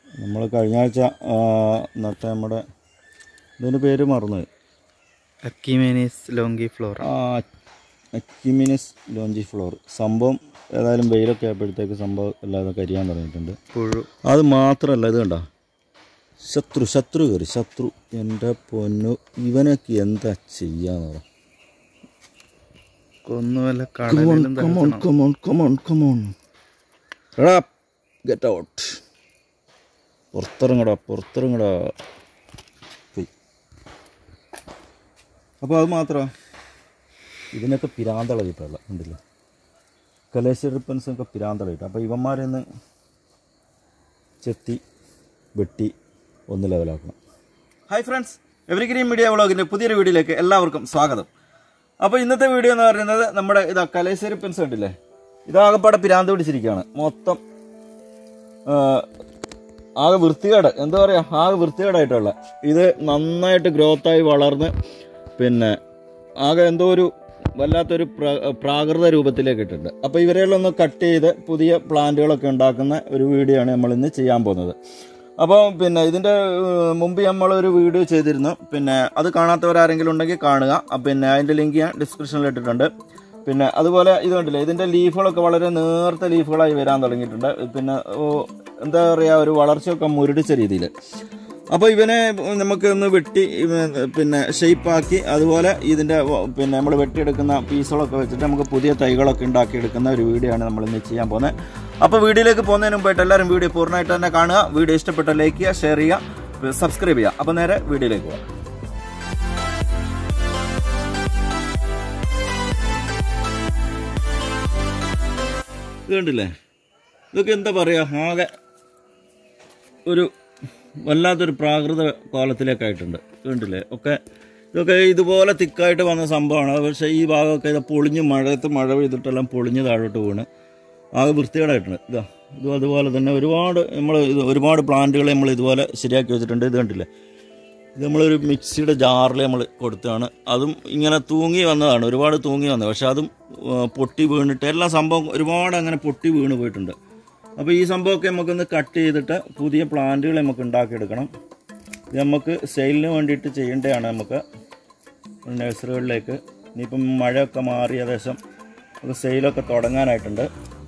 നമ്മൾ കഴിഞ്ഞ ആഴ്ച ആ, നട്ട നമ്മുടെ ഇതിൻ്റെ പേര് മറന്നു Achimenes longiflora Achimenes longiflora സംഭവം ഏതായാലും വെയിലൊക്കെ ആയപ്പോഴത്തേക്ക് സംഭവം എല്ലാവരും കരിയാൻ തുടങ്ങിയിട്ടുണ്ട് പുഴു അത് മാത്രമല്ല ഇത് കണ്ട ശത്രു ശത്രു കയറി ശത്രു എൻ്റെ പൊന്നു ഇവനൊക്കെ എന്താ ചെയ്യാന്ന് പറ കൊന്നുവല്ല കടലിലും കമോൺ കമോൺ കമോൺ കമോൺ എടാ ഗെറ്റ് ഔട്ട് പുറത്തിറങ്ങടാ പുറത്തിറങ്ങടാ പോയി അപ്പോൾ അത് മാത്രമാണ് ഇതിനൊക്കെ പിരാന്തളകിട്ടല്ല ഉണ്ടല്ലോ കലേശ്വരപ്പൻസൊക്കെ പിരാന്തളകിട്ട അപ്പോൾ ഇവന്മാരെ ഒന്ന് ചെത്തി വെട്ടി ഒന്ന് ലെവലാക്കണം hi friends evergreen media വ്ളോഗിൻ്റെ പുതിയൊരു വീഡിയോയിലേക്ക് എല്ലാവർക്കും സ്വാഗതം അപ്പോൾ ഇന്നത്തെ വീഡിയോ എന്ന് പറയുന്നത് നമ്മുടെ ഇതാ കലേശ്വരി പെൻസ് കണ്ടില്ലേ ഇതാകപ്പാടെ പിരാന്ത് പിടിച്ചിരിക്കുകയാണ് മൊത്തം ആ, ആകെ വൃത്തികേട് എന്താ പറയുക ആകെ വൃത്തികേടായിട്ടുള്ള ഇത് നന്നായിട്ട് ഗ്രോത്തായി വളർന്ന് പിന്നെ ആകെ എന്തോ ഒരു വല്ലാത്തൊരു പ്ര- പ്രാകൃത രൂപത്തിലേക്ക് ഇട്ടിട്ടുണ്ട് അപ്പോൾ ഇവരെല്ലാം ഒന്ന് കട്ട് ചെയ്ത് പുതിയ പ്ലാന്റുകളൊക്കെ ഉണ്ടാക്കുന്ന ഒരു വീഡിയോ ആണ് നമ്മൾ ഇന്ന് ചെയ്യാൻ പോകുന്നത് അപ്പോൾ പിന്നെ ഇതിൻ്റെ ഏഹ്, മുമ്പ് നമ്മളൊരു വീഡിയോ ചെയ്തിരുന്നു പിന്നെ അത് കാണാത്തവരാരെങ്കിലും ഉണ്ടെങ്കിൽ കാണുക അഹ് പിന്നെ അതിൻ്റെ ലിങ്ക് ഞാൻ ഡിസ്ക്രിപ്ഷനിൽ ഇട്ടിട്ടുണ്ട് പിന്നെ അതുപോലെ ഇത് കണ്ടില്ലേ ഇതിൻ്റെ ലീഫുകളൊക്കെ വളരെ നേർത്ത ലീഫുകളായി വരാൻ തുടങ്ങിയിട്ടുണ്ട് പിന്നെ ഓ, എന്താ പറയുക ഒരു വളർച്ചയൊക്കെ മുരടിച്ച രീതിയിൽ അപ്പോൾ ഇവനെ നമുക്ക് ഒന്ന് വെട്ടി ഇവൻ പിന്നെ ഷേപ്പാക്കി അതുപോലെ ഇതിൻ്റെ വ- പിന്നെ നമ്മൾ വെട്ടിയെടുക്കുന്ന പീസുകളൊക്കെ വെച്ചിട്ട് നമുക്ക് പുതിയ തൈകളൊക്കെ ഉണ്ടാക്കിയെടുക്കുന്ന ഒരു വീഡിയോ ആണ് നമ്മൾ ഇന്ന് ചെയ്യാൻ പോകുന്നത് അപ്പോൾ വീഡിയോയിലേക്ക് പോകുന്നതിന് മുമ്പായിട്ട് എല്ലാവരും വീഡിയോ പൂർണ്ണമായിട്ട് തന്നെ കാണുക വീഡിയോ ഇഷ്ടപ്പെട്ട ലൈക്ക് ചെയ്യുക ഷെയർ ചെയ്യുക സബ്സ്ക്രൈബ് ചെയ്യുക അപ്പോൾ നേരെ വീഡിയോയിലേക്ക് പോകാം ഇത് കണ്ടില്ലേ ഇതൊക്കെ എന്താ പറയുക ആകെ ഒരു വല്ലാത്തൊരു പ്രാകൃത കോലത്തിലേക്കായിട്ടുണ്ട് കണ്ടില്ലേ ഒക്കെ ഇതൊക്കെ ഇതുപോലെ തിക്കായിട്ട് വന്ന സംഭവമാണ് പക്ഷേ ഈ ഭാഗമൊക്കെ ഇത് പൊളിഞ്ഞ് മഴയത്ത് മഴ പെയ്തിട്ടെല്ലാം പൊളിഞ്ഞ് താഴോട്ട് വീണ് ആകെ വൃത്തികേടായിട്ടുണ്ട് ഇതാ ഇതും അതുപോലെ തന്നെ ഒരുപാട് നമ്മൾ ഇത് ഒരുപാട് പ്ലാന്റുകൾ നമ്മൾ ഇതുപോലെ ശരിയാക്കി വെച്ചിട്ടുണ്ട് ഇത് കണ്ടില്ലേ ഇത് നമ്മളൊരു മിക്സിയുടെ ജാറിൽ നമ്മൾ കൊടുത്തതാണ് അതും ഇങ്ങനെ തൂങ്ങി വന്നതാണ് ഒരുപാട് തൂങ്ങി വന്നത് പക്ഷെ അതും ആ, പൊട്ടി വീണിട്ട് എല്ലാ സംഭവം ഒരുപാട് അങ്ങനെ പൊട്ടി വീണ് പോയിട്ടുണ്ട് അപ്പോൾ ഈ സംഭവമൊക്കെ നമുക്കൊന്ന് കട്ട് ചെയ്തിട്ട് പുതിയ പ്ലാന്റുകൾ നമുക്ക് ഉണ്ടാക്കിയെടുക്കണം ഇത് നമുക്ക് സെയിലിന് വേണ്ടിയിട്ട് ചെയ്യേണ്ടതാണ് നമുക്ക് നഴ്സറികളിലേക്ക് ഇനിയിപ്പം മഴയൊക്കെ മാറി ഏകദേശം നമുക്ക് സെയിലൊക്കെ തുടങ്ങാനായിട്ടുണ്ട്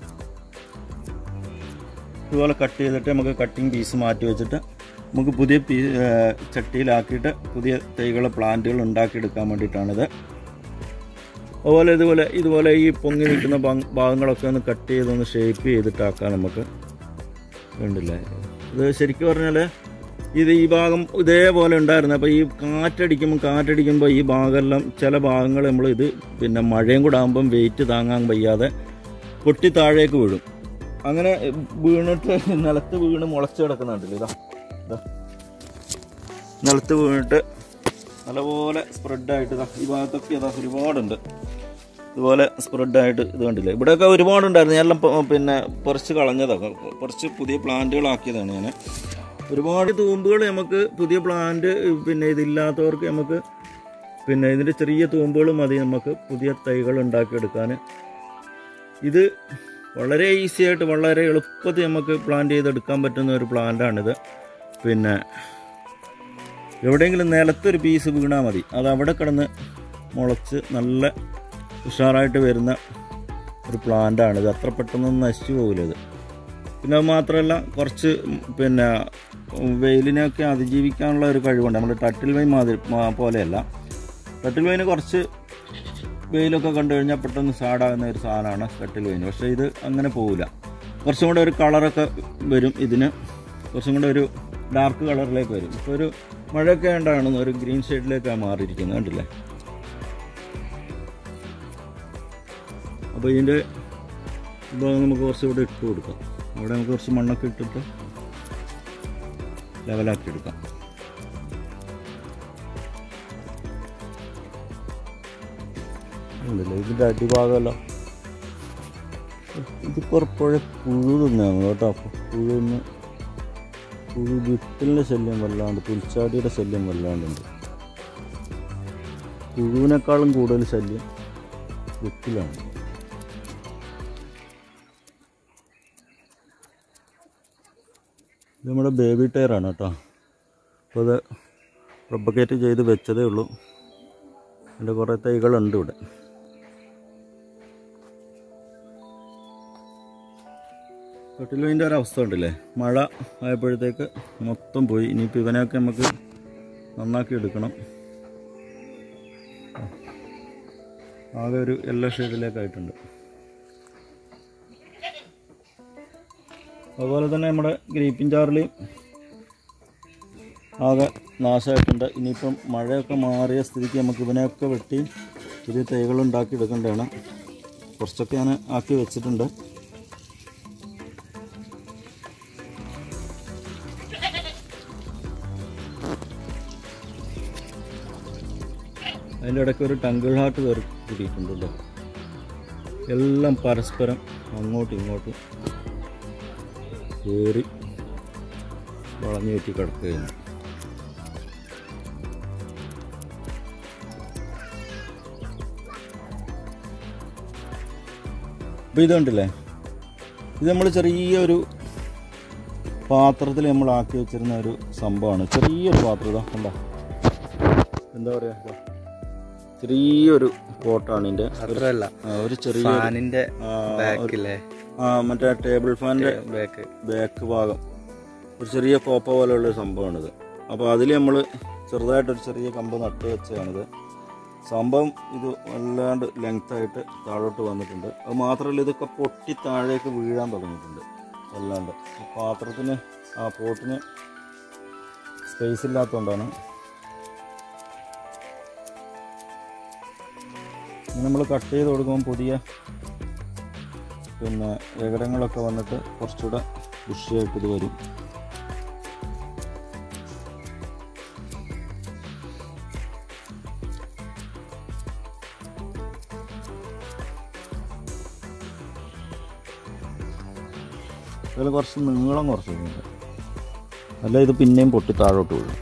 ഇതുപോലെ കട്ട് ചെയ്തിട്ട് നമുക്ക് കട്ടിങ് പീസ് മാറ്റി വെച്ചിട്ട് നമുക്ക് പുതിയ പീ ഏർ ചട്ടിയിലാക്കിയിട്ട് പുതിയ തൈകൾ പ്ലാന്റുകൾ ഉണ്ടാക്കിയെടുക്കാൻ വേണ്ടിയിട്ടാണിത് അതുപോലെ ഇതുപോലെ ഇതുപോലെ ഈ പൊങ്ങി നിൽക്കുന്ന ഭാഗ- ഭാഗങ്ങളൊക്കെ ഒന്ന് കട്ട് ചെയ്തൊന്ന് ഷേപ്പ് ചെയ്തിട്ടാക്കാം നമുക്ക് കണ്ടില്ലേ ഇത് ശരിക്കും പറഞ്ഞാൽ ഇത് ഈ ഭാഗം ഇതേപോലെ ഉണ്ടായിരുന്നു അപ്പോൾ ഈ കാറ്റടിക്കുമ്പോൾ കാറ്റടിക്കുമ്പോൾ ഈ ഭാഗമെല്ലാം ചില ഭാഗങ്ങൾ നമ്മൾ ഇത് പിന്നെ മഴയും കൂടെ ആകുമ്പം വെയിറ്റ് താങ്ങാൻ വയ്യാതെ പൊട്ടി താഴേക്ക് വീഴും അങ്ങനെ വീണിട്ട് നിലത്ത് വീണ് മുളച്ച് കിടക്കുന്നുണ്ടല്ലോ ഇതാ ഇതാ നിലത്ത് വീണിട്ട് നല്ലപോലെ സ്പ്രെഡായിട്ട് ഇതാ ഈ ഭാഗത്തൊക്കെ ഇതാ ഒരുപാടുണ്ട് ഇതുപോലെ സ്പ്രെഡായിട്ട് ഇത് കണ്ടില്ലേ ഇവിടെയൊക്കെ ഒരുപാടുണ്ടായിരുന്നു ഞാൻ എല്ലാം പ- പിന്നെ കുറച്ച് കളഞ്ഞതാണ് കുറച്ച് പുതിയ പ്ലാന്റുകളാക്കിയതാണ് ഞാൻ ഒരുപാട് തൂമ്പുകൾ നമുക്ക് പുതിയ പ്ലാന്റ് പിന്നെ ഇതില്ലാത്തവർക്ക് നമുക്ക് പിന്നെ ഇതിൻ്റെ ചെറിയ തൂമ്പുകൾ മതി നമുക്ക് പുതിയ തൈകൾ ഉണ്ടാക്കിയെടുക്കാൻ ഇത് വളരെ ഈസി ആയിട്ട് വളരെ എളുപ്പത്തിൽ നമുക്ക് പ്ലാന്റ് ചെയ്തെടുക്കാൻ പറ്റുന്ന ഒരു പ്ലാന്റാണിത് പിന്നെ എവിടെയെങ്കിലും നിലത്തൊരു പീസ് വീണാൽ മതി അത് അവിടെ കിടന്ന് മുളച്ച് നല്ല ഉഷാറായിട്ട് വരുന്ന ഒരു പ്ലാന്റാണ് ഇത് അത്ര പെട്ടെന്നൊന്നും നശിച്ചു പോകില്ല ഇത് പിന്നെ അത് മാത്രമല്ല കുറച്ച് പിന്നെ വെയിലിനെയൊക്കെ അതിജീവിക്കാനുള്ള ഒരു കഴിവുണ്ട് നമ്മൾ ടട്ടിൽ വൈൻ മാതിരി മാ- പോലെയല്ല ടട്ടിൽ വൈന് കുറച്ച് വെയിലൊക്കെ കണ്ടു കഴിഞ്ഞാൽ പെട്ടെന്ന് സാഡാകുന്ന ഒരു സാധനമാണ് കട്ടിൽ വൈൻ പക്ഷേ ഇത് അങ്ങനെ പോവില്ല കുറച്ചും കൂടെ ഒരു കളറൊക്കെ വരും ഇതിന് കുറച്ചും കൂടെ ഒരു ഡാർക്ക് കളറിലേക്ക് വരും ഇപ്പോൾ ഒരു മഴയൊക്കെ ഉണ്ടാണ് ഒരു ഗ്രീൻ ഷെയ്ഡിലേക്കാണ് മാറിയിരിക്കുന്നത് കണ്ടില്ലേ അപ്പോൾ ഇതിൻ്റെ ഭാഗം നമുക്ക് കുറച്ച് ഇവിടെ ഇട്ട് കൊടുക്കാം അവിടെ നമുക്ക് കുറച്ച് മണ്ണൊക്കെ ഇട്ടിട്ട് ലെവലാക്കി എടുക്കാം ഉണ്ടല്ലേ ഇതിൻ്റെ അടിഭാഗമല്ലോ ഇതിപ്പോൾ പുഴ പുഴു തന്നെയാണ് കേട്ടോ പുഴുന്ന് പുഴു വിട്ടലിൻ്റെ ശല്യം വല്ലാണ്ട് പുൽച്ചാടിയുടെ ശല്യം വല്ലാണ്ടുണ്ട് പുഴുവിനേക്കാളും കൂടുതൽ ശല്യം വിട്ടിലാണ് ഇത് നമ്മുടെ ബേബി ടയറാണ് കേട്ടോ അപ്പോൾ അത് പ്രൊപ്പക്കേറ്റ് ചെയ്ത് വെച്ചതേ ഉള്ളൂ അതിൻ്റെ കുറേ തൈകളുണ്ട് ഇവിടെ കട്ടിലിൻ്റെ ഒരു അവസ്ഥ ഉണ്ടല്ലേ മഴ ആയപ്പോഴത്തേക്ക് മൊത്തം പോയി ഇനിയിപ്പോൾ ഇവനെയൊക്കെ നമുക്ക് നന്നാക്കി എടുക്കണം ആകെ ഒരു യെല്ലോ ഷെയ്ഡിലേക്കായിട്ടുണ്ട് അതുപോലെ തന്നെ നമ്മുടെ ഗ്രീപ്പിൻ ചാർലി ആകെ നാശമായിട്ടുണ്ട് ഇനിയിപ്പം മഴയൊക്കെ മാറിയ സ്ഥിതിക്ക് നമുക്ക് ഇവനെയൊക്കെ വെട്ടി പുതിയ തൈകൾ ഉണ്ടാക്കി എടുക്കേണ്ടതാണ് കുറച്ചൊക്കെ ഞാൻ ആക്കി വെച്ചിട്ടുണ്ട് അതിൻ്റെ ഇടയ്ക്ക് ഒരു ടങ്കിൾ ഹാർട്ട് കയറി കൂടിയിട്ടുണ്ടല്ലോ എല്ലാം പരസ്പരം അങ്ങോട്ടും ഇങ്ങോട്ടും കയറി വളഞ്ഞു വെറ്റി കിടക്കുകയാണ് അപ്പോൾ ഇതുണ്ടല്ലേ ഇത് നമ്മൾ ചെറിയൊരു പാത്രത്തിൽ നമ്മൾ ആക്കി വെച്ചിരുന്ന ഒരു സംഭവമാണ് ചെറിയൊരു പാത്രം ഇതാ കണ്ടോ എന്താ പറയുക ചെറിയൊരു പോട്ടാണ് ഇതിൻ്റെ അത്രല്ല ഒരു ചെറിയ ഫാനിന്റെ ആ, ബാക്കില്ലേ ആ മറ്റേ ടേബിൾ ഫാനിൻ്റെ ബാക്ക് ബാക്ക് ഭാഗം ഒരു ചെറിയ കോപ്പ പോലെയുള്ള ഒരു സംഭവമാണിത് അപ്പോൾ അതിൽ നമ്മൾ ചെറുതായിട്ടൊരു ചെറിയ കമ്പ് നട്ട് വെച്ചതാണിത് സംഭവം ഇത് വല്ലാണ്ട് ലെങ്ത്തായിട്ട് താഴോട്ട് വന്നിട്ടുണ്ട് അത് മാത്രമല്ല ഇതൊക്കെ പൊട്ടി താഴേക്ക് വീഴാൻ തുടങ്ങിയിട്ടുണ്ട് വല്ലാണ്ട് ഈ പാത്രത്തിന് ആ പോട്ടിന് സ്പേസ് ഇല്ലാത്തതുകൊണ്ടാണ് നമ്മൾ കട്ട് ചെയ്ത് കൊടുക്കുമ്പോൾ പുതിയ പിന്നെ ഏകരങ്ങളൊക്കെ വന്നിട്ട് കുറച്ചുകൂടെ ബുഷിയായിട്ട് ഇത് വരും അതിൽ കുറച്ച് നീളം കുറച്ചുണ്ട് അല്ല ഇത് പിന്നെയും പൊട്ടി താഴോട്ട് വീഴും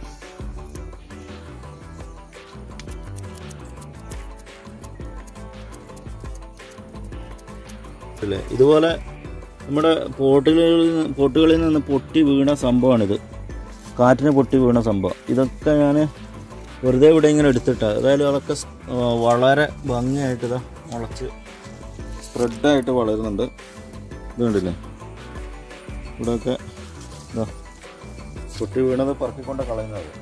അല്ലേ ഇതുപോലെ നമ്മുടെ പോട്ടുകളിൽ നിന്ന് പോട്ടുകളിൽ നിന്ന് പൊട്ടി വീണ സംഭവമാണിത് കാറ്റിന് പൊട്ടി വീണ സംഭവം ഇതൊക്കെ ഞാൻ വെറുതെ ഇവിടെ ഇങ്ങനെ എടുത്തിട്ട അതായത് അതൊക്കെ സ്- ആ, വളരെ ഭംഗിയായിട്ട് ഇതാ മുളച്ച് സ്പ്രെഡായിട്ട് വളരുന്നുണ്ട് ഇത് കണ്ടില്ലേ ഇവിടെയൊക്കെ ഇതാ പൊട്ടി വീണത് പറക്കിക്കൊണ്ട് കളയുന്നത്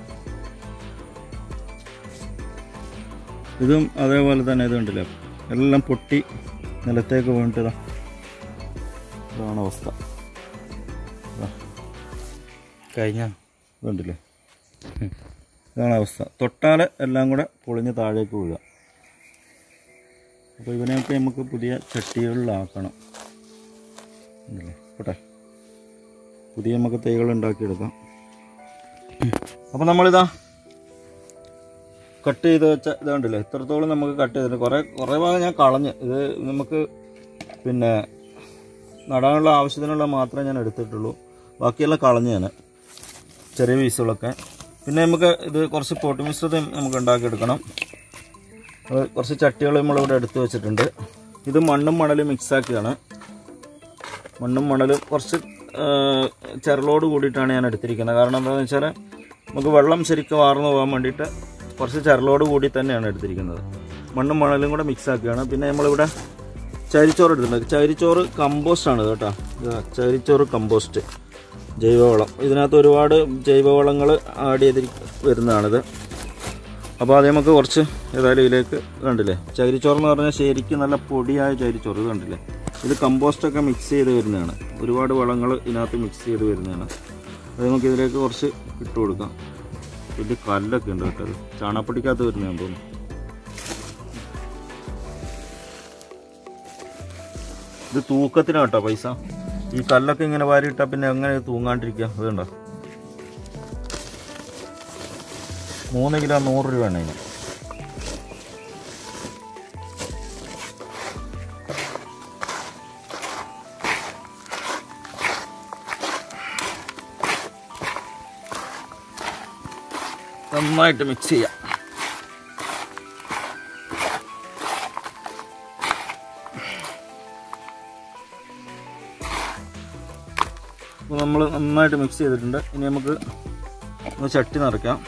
ഇതും അതേപോലെ തന്നെ ഇത് കണ്ടില്ലേ എല്ലാം പൊട്ടി നിലത്തേക്ക് വീണിട്ടതാ ഇതാണ് അവസ്ഥ ഇതാ, കഴിഞ്ഞ കണ്ടില്ലേ ഇതാണ് അവസ്ഥ തൊട്ടാൽ എല്ലാം കൂടെ പൊളിഞ്ഞ് താഴേക്ക് വീഴുക അപ്പോൾ ഇവനെയൊക്കെ നമുക്ക് പുതിയ ചട്ടികളിലാക്കണം ഉണ്ടല്ലേ പോട്ടെ പുതിയ നമുക്ക് തൈകൾ ഉണ്ടാക്കിയെടുക്കാം അപ്പോൾ നമ്മളിതാ കട്ട് ചെയ്ത് വെച്ച ഇത് കണ്ടില്ലേ ഇത്രത്തോളം നമുക്ക് കട്ട് ചെയ്തിട്ട് കുറേ കുറേ ഭാഗം ഞാൻ കളഞ്ഞ് ഇത് നമുക്ക് പിന്നെ നടാനുള്ള ആവശ്യത്തിനുള്ള മാത്രമേ ഞാൻ എടുത്തിട്ടുള്ളൂ ബാക്കിയെല്ലാം കളഞ്ഞ് ഞാൻ ചെറിയ പീസുകളൊക്കെ പിന്നെ നമുക്ക് ഇത് കുറച്ച് പോട്ട് മിശ്രിതം നമുക്ക് ഉണ്ടാക്കിയെടുക്കണം അത് കുറച്ച് ചട്ടികൾ നമ്മളിവിടെ എടുത്ത് വെച്ചിട്ടുണ്ട് ഇത് മണ്ണും മണലും മിക്സാക്കിയാണ് മണ്ണും മണലും കുറച്ച് ആ, ചരലോട് കൂടിയിട്ടാണ് ഞാൻ എടുത്തിരിക്കുന്നത് കാരണം എന്താണെന്ന് വെച്ചാൽ നമുക്ക് വെള്ളം ശരിക്കും വാർന്നു പോകാൻ വേണ്ടിയിട്ട് കുറച്ച് ചരലോട് കൂടി തന്നെയാണ് എടുത്തിരിക്കുന്നത് മണ്ണും മണലും കൂടെ മിക്സാക്കിയാണ് പിന്നെ നമ്മളിവിടെ ചരിച്ചോറ് എടുത്തിട്ടുണ്ട് ചരിച്ചോറ് കമ്പോസ്റ്റാണ് കേട്ടോ ഇതാ ചരിച്ചോറ് കമ്പോസ്റ്റ് ജൈവവളം ഇതിനകത്ത് ഒരുപാട് ജൈവവളങ്ങൾ ആഡ് ചെയ്തി വരുന്നതാണിത് അപ്പോൾ അത് നമുക്ക് കുറച്ച് ഏതായാലും ഇതിലേക്ക് കണ്ടില്ലേ ചകിരിച്ചോറ് എന്ന് പറഞ്ഞാൽ ശരിക്കും നല്ല പൊടിയായ ചകിരിച്ചോറ് ഇത് കണ്ടില്ലേ ഇത് കമ്പോസ്റ്റൊക്കെ മിക്സ് ചെയ്ത് വരുന്നതാണ് ഒരുപാട് വളങ്ങൾ ഇതിനകത്ത് മിക്സ് ചെയ്ത് വരുന്നതാണ് അത് നമുക്ക് ഇതിലേക്ക് കുറച്ച് ഇട്ട് കൊടുക്കാം വലിയ കല്ലൊക്കെ ഉണ്ട് കേട്ടോ അത് ചാണകപ്പൊടിക്കകത്ത് വരുന്നതാണെന്ന് തോന്നുന്നു ഇത് തൂക്കത്തിനാണ് കേട്ടോ പൈസ ഈ കല്ലൊക്കെ ഇങ്ങനെ വാരിയിട്ടാൽ പിന്നെ എങ്ങനെ ഇത് തൂങ്ങാണ്ടിരിക്കുക അതുണ്ടോ മൂന്ന് കിലോ നൂറ് രൂപയാണ് ഇതിന് നന്നായിട്ട് മിക്സ് ചെയ്യാം അപ്പോൾ അപ്പോൾ നമ്മൾ നന്നായിട്ട് മിക്സ് ചെയ്തിട്ടുണ്ട് ഇനി നമുക്ക് ഒന്ന് ചട്ടി നിറയ്ക്കാം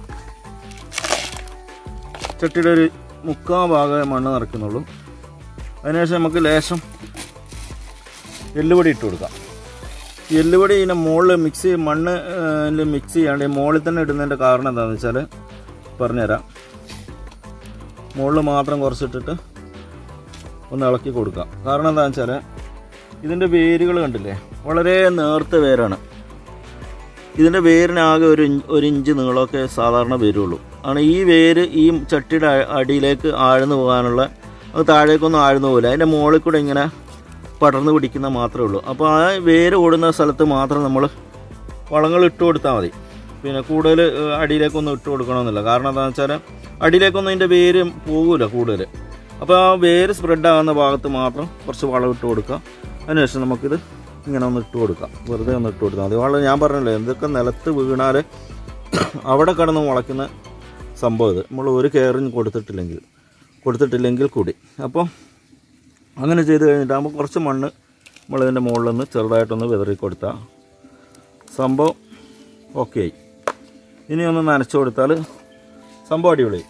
ചട്ടിയുടെ ഒരു മുക്കാൽ ഭാഗമേ മണ്ണ് നിറയ്ക്കുന്നുള്ളൂ അതിനുശേഷം നമുക്ക് ലേശം എല്ലുപൊടി ഇട്ട് കൊടുക്കാം ഈ എല്ലുപൊടി ഇതിൻ്റെ മുകളിൽ മിക്സ് ചെയ്ത് മണ്ണ് മിക്സ് ചെയ്യാണ്ട് ഈ മുകളിൽ തന്നെ ഇടുന്നതിൻ്റെ കാരണം എന്താണെന്ന് വെച്ചാൽ പറഞ്ഞുതരാം മുകളിൽ മാത്രം കുറച്ചിട്ടിട്ട് ഒന്ന് ഇളക്കി കൊടുക്കാം കാരണം എന്താണെന്ന് വെച്ചാൽ ഇതിൻ്റെ വേരുകൾ കണ്ടില്ലേ വളരെ നേർത്ത വേരാണ് ഇതിൻ്റെ വേരിനാകെ ഒരു ഇഞ്ച് ഒരു ഇഞ്ച് നീളമൊക്കെ സാധാരണ വരുള്ളൂ ആണ് ഈ വേര് ഈ ചട്ടിയുടെ അ- അടിയിലേക്ക് ആഴ്ന്നു പോകാനുള്ള അത് താഴേക്കൊന്നും ആഴ്ന്നു പോകില്ല അതിൻ്റെ മുകളിൽ കൂടെ ഇങ്ങനെ പടർന്നു പിടിക്കുന്ന മാത്രമേ ഉള്ളൂ അപ്പോൾ ആ വേര് ഓടുന്ന സ്ഥലത്ത് മാത്രം നമ്മൾ വളങ്ങൾ ഇട്ട് കൊടുത്താൽ മതി പിന്നെ കൂടുതൽ ഏഹ്, അടിയിലേക്കൊന്നും ഇട്ട് കൊടുക്കണമെന്നില്ല കാരണം എന്താണെന്ന് വെച്ചാൽ അടിയിലേക്കൊന്നും അതിൻ്റെ വേര് പോകില്ല കൂടുതൽ അപ്പോൾ ആ വേര് സ്പ്രെഡ് ആകുന്ന ഭാഗത്ത് മാത്രം കുറച്ച് വളം ഇട്ട് കൊടുക്കുക അതിനുശേഷം നമുക്കിത് ഇങ്ങനെ ഒന്ന് ഇട്ട് കൊടുക്കാം വെറുതെ ഒന്ന് ഇട്ട് കൊടുത്താൽ മതി വളം ഞാൻ പറഞ്ഞല്ലോ എന്തൊക്കെ നിലത്ത് വീണാൽ അവിടെ കിടന്ന് മുളയ്ക്കുന്ന സംഭവം ഇത് നമ്മൾ ഒരു കെയറിങ് കൊടുത്തിട്ടില്ലെങ്കിൽ കൊടുത്തിട്ടില്ലെങ്കിൽ കൂടി അപ്പോൾ അങ്ങനെ ചെയ്ത് കഴിഞ്ഞിട്ടാകുമ്പോൾ കുറച്ച് മണ്ണ് നമ്മളിതിൻ്റെ മുകളിലൊന്ന് ചെറുതായിട്ടൊന്ന് വിതറി കൊടുത്താൽ സംഭവം ഓക്കെ ആയി ഇനി ഒന്ന് നനച്ചു കൊടുത്താൽ സംഭവം അടിപൊളി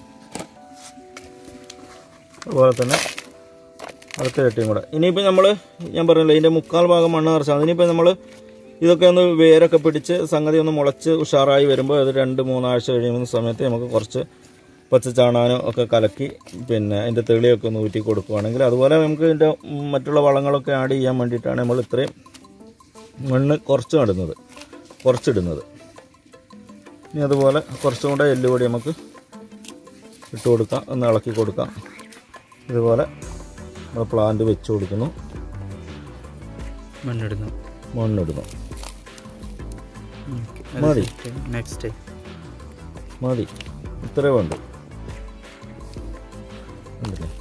അതുപോലെ തന്നെ അടുത്ത ചട്ടിയും കൂടെ ഇനിയിപ്പോൾ നമ്മൾ ഞാൻ പറഞ്ഞില്ല ഇതിൻ്റെ മുക്കാൽ ഭാഗം മണ്ണ് നിറച്ചാൽ ഇനിയിപ്പോൾ നമ്മൾ ഇതൊക്കെ ഒന്ന് വേരൊക്കെ പിടിച്ച് സംഗതി ഒന്ന് മുളച്ച് ഉഷാറായി വരുമ്പോൾ അത് രണ്ട് മൂന്നാഴ്ച കഴിയുന്ന സമയത്ത് നമുക്ക് കുറച്ച് പച്ച ചാണാനും ഒക്കെ കലക്കി പിന്നെ അതിൻ്റെ തെളിയൊക്കെ ഒന്ന് ഊറ്റി കൊടുക്കുകയാണെങ്കിൽ അതുപോലെ നമുക്ക് ഇതിൻ്റെ മറ്റുള്ള വളങ്ങളൊക്കെ ആഡ് ചെയ്യാൻ വേണ്ടിയിട്ടാണ് നമ്മൾ ഇത്രയും മണ്ണ് കുറച്ച് നടുന്നത് കുറച്ചിടുന്നത് ഇനി അതുപോലെ കുറച്ചും കൂടെ എല്ലുപൊടി നമുക്ക് ഇട്ട് കൊടുക്കാം ഒന്ന് ഇളക്കി കൊടുക്കാം ഇതുപോലെ നമ്മൾ പ്ലാന്റ് വെച്ച് കൊടുക്കുന്നു മണ്ണിടുന്നു മണ്ണിടുന്നു മതി. നെക്സ്റ്റ് മതി ഇത്രേ വേണ്ടു കണ്ടില്ലേ?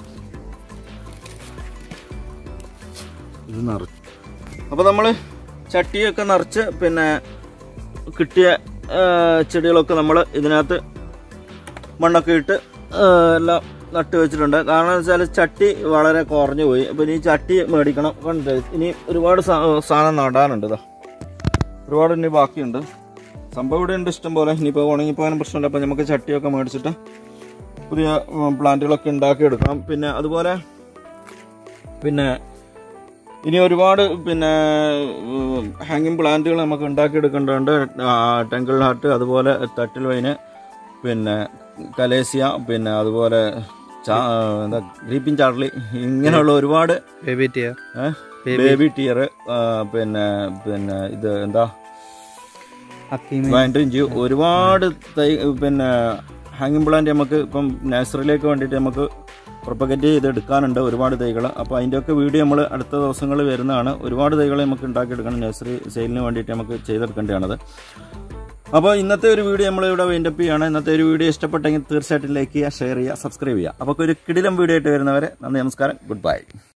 ഇത് നിറച്ച് അപ്പോൾ നമ്മൾ ചട്ടിയൊക്കെ നിറച്ച് പിന്നെ കിട്ടിയ ആ, ചെടികളൊക്കെ നമ്മൾ ഇതിനകത്ത് മണ്ണൊക്കെ ഇട്ട് ആ, എല്ലാം നട്ട് വെച്ചിട്ടുണ്ട് കാരണം എന്ന് വെച്ചാൽ ചട്ടി വളരെ കുറഞ്ഞു പോയി അപ്പോൾ ഇനി ചട്ടി മേടിക്കണം കണ്ടില്ലേ ഇനി ഒരുപാട് സാ- സാധനം നടാനുണ്ട് ഇതാ ഒരുപാട് ഇനി ബാക്കിയുണ്ട് സംഭവം ഇവിടെ ഉണ്ട് ഇഷ്ടം പോലെ ഇനിയിപ്പോൾ ഉണങ്ങിപ്പോകാനും പ്രശ്നമില്ല അപ്പോൾ നമുക്ക് ചട്ടിയൊക്കെ മേടിച്ചിട്ട് പുതിയ ഉം, പ്ലാന്റുകളൊക്കെ ഉണ്ടാക്കിയെടുക്കണം പിന്നെ അതുപോലെ പിന്നെ ഇനി ഒരുപാട് പിന്നെ ഹാങ്ങിങ് പ്ലാന്റുകൾ നമുക്ക് ഉണ്ടാക്കിയെടുക്കേണ്ടതുണ്ട് ടെങ്കിൾ ഹാർട്ട് അതുപോലെ തട്ടിൽ വൈന് പിന്നെ കലേസിയ പിന്നെ അതുപോലെ ചാ എന്താ ഗ്രീപ്പിൻ ചാർലി ഇങ്ങനെയുള്ള ഒരുപാട് ബേബി ടിയർ ബേബി ടിയർ പിന്നെ പിന്നെ ഇത് എന്താ അക്കീമ വാൻഡ്രിഞ്ച് ഒരുപാട് തൈ പിന്നെ ഹാങ്ങിങ് പ്ലാന്റ് നമുക്ക് ഇപ്പം നഴ്സറിയിലേക്ക് വേണ്ടിയിട്ട് നമുക്ക് പ്രൊപ്പഗേറ്റ് ചെയ്ത് എടുക്കാനുണ്ട് ഒരുപാട് തൈകൾ അപ്പോൾ അതിൻ്റെയൊക്കെ വീഡിയോ നമ്മൾ അടുത്ത ദിവസങ്ങളിൽ വരുന്നതാണ് ഒരുപാട് തൈകൾ നമുക്ക് ഉണ്ടാക്കിയെടുക്കണം നഴ്സറി സെയിലിന് വേണ്ടിയിട്ട് നമുക്ക് ചെയ്തെടുക്കേണ്ടതാണത് അപ്പോൾ ഇന്നത്തെ ഒരു വീഡിയോ നമ്മൾ ഇവിടെ വൈൻഡപ്പ് ചെയ്യുകയാണ് ഇന്നത്തെ ഒരു വീഡിയോ ഇഷ്ടപ്പെട്ടെങ്കിൽ തീർച്ചയായിട്ടും ലൈക്ക് ചെയ്യുക ഷെയർ ചെയ്യുക സബ്സ്ക്രൈബ് ചെയ്യുക അപ്പോൾ ഒരു കിടിലം വീഡിയോ ആയിട്ട് വരുന്നവരെ നന്ദി നമസ്കാരം ഗുഡ് ബൈ